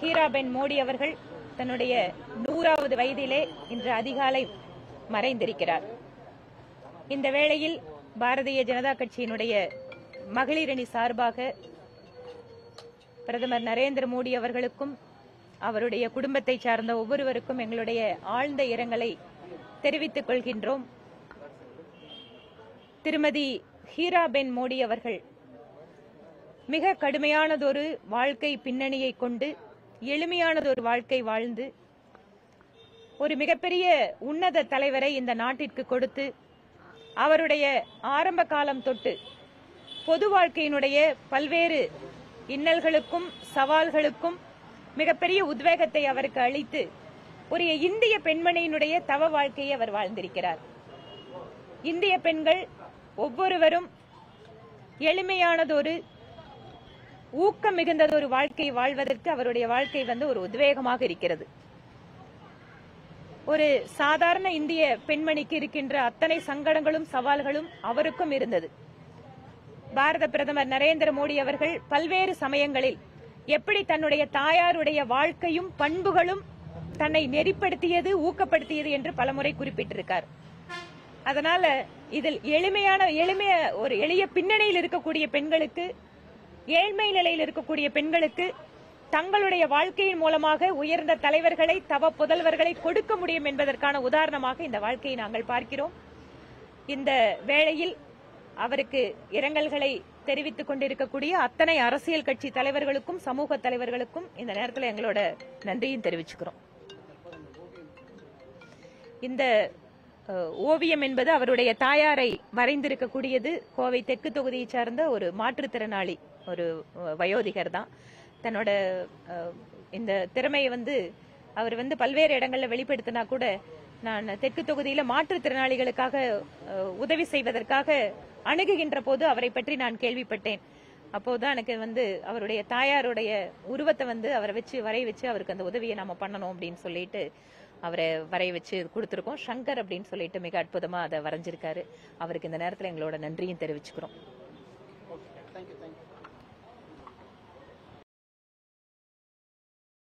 ஹீராபென் மோடி அவர்கள் தன்னுடைய நூறாவது வயதிலே இன்று அதிகாலை மறைந்திருக்கிறார் இந்த வேளையில் பாரதிய ஜனதா கட்சியினுடைய மகளிர் அணி சார்பாக பிரதமர் நரேந்திர மோடி அவர்களுக்கும் அவருடைய குடும்பத்தை சார்ந்த ஒவ்வொருவருக்கும் எங்களுடைய ஆழ்ந்த இரங்கலை தெரிவித்துக் கொள்கின்றோம் திருமதி ஹீராபென் மோடி அவர்கள் மிக கடுமையானதொரு வாழ்க்கை பின்னணியை கொண்டு எளிமையானதொரு வாழ்க்கை வாழ்ந்து ஒரு மிகப்பெரிய உன்னத தலைவரை இந்த நாட்டிற்கு கொடுத்து அவருடைய ஆரம்ப காலம் தொட்டு பொது வாழ்க்கையினுடைய பல்வேறு இன்னல்களுக்கும் சவால்களுக்கும் மிகப்பெரிய உத்வேகத்தை அவருக்கு அளித்து ஒரு இந்திய பெண்மணியினுடைய தவ வாழ்க்கையை அவர் வாழ்ந்திருக்கிறார் இந்திய பெண்கள் ஒவ்வொருவரும் எளிமையானதொரு ஊக்கம் மிகுந்ததொரு வாழ்க்கை வாழ்வதற்கு அவருடைய வாழ்க்கை வந்து ஒரு உத்வேகமாக இருக்கிறது ஒரு சாதாரண இந்திய பெண்மணிக்கு இருக்கின்ற அத்தனை சங்கடங்களும் சவால்களும் அவருக்கும் இருந்தது பாரத பிரதமர் நரேந்திர மோடி அவர்கள் பல்வேறு சமயங்களில் எப்படி தன்னுடைய தாயாருடைய வாழ்க்கையும் பண்புகளும் தன்னை நெறிப்படுத்தியது ஊக்கப்படுத்தியது என்று பலமுறை குறிப்பிட்டிருக்கார் அதனால இதில் எளிமையான எளிமைய ஒரு எளிய பின்னணியில் இருக்கக்கூடிய பெண்களுக்கு ஏழ்மை நிலையில் இருக்கக்கூடிய பெண்களுக்கு தங்களுடைய வாழ்க்கையின் மூலமாக உயர்ந்த தலைவர்களை தவ புதல்வர்களை கொடுக்க முடியும் என்பதற்கான உதாரணமாக இந்த வாழ்க்கையை நாங்கள் பார்க்கிறோம் இந்த வேளையில் அவருக்கு இரங்கல்களை தெரிவித்துக் கொண்டிருக்கக்கூடிய அத்தனை அரசியல் கட்சி தலைவர்களுக்கும் சமூக தலைவர்களுக்கும் இந்த நேரத்தில் எங்களோட நன்றியும் தெரிவிச்சுக்கிறோம் இந்த அஹ், ஓவியம் என்பது அவருடைய தாயாரை வரைந்திருக்கக்கூடியது கோவை தெற்கு தொகுதியை சார்ந்த ஒரு மாற்றுத்திறனாளி ஒரு அஹ், வயோதிகர் தான் தன்னோட அஹ், இந்த திறமையை வந்து அவர் வந்து பல்வேறு இடங்கள்ல வெளிப்படுத்தினா கூட நான் தெற்கு தொகுதியில மாற்றுத்திறனாளிகளுக்காக அஹ், உதவி செய்வதற்காக அணுகுகின்ற போது அவரை பற்றி நான் கேள்விப்பட்டேன் அப்போதான் எனக்கு வந்து அவருடைய தாயாருடைய உருவத்தை வந்து அவரை வச்சு வரைய வச்சு அவருக்கு அந்த உதவியை நாம பண்ணணும் அப்படின்னு சொல்லிட்டு அவரை வரைய வச்சு கொடுத்துருக்கோம் சங்கர் அப்படின்னு சொல்லிட்டு மிக அற்புதமா அதை வரைஞ்சிருக்காரு அவருக்கு இந்த நேரத்தில் எங்களோட நன்றியும் தெரிவிச்சுக்கிறோம் தேங்க்யூ தேங்க்யூ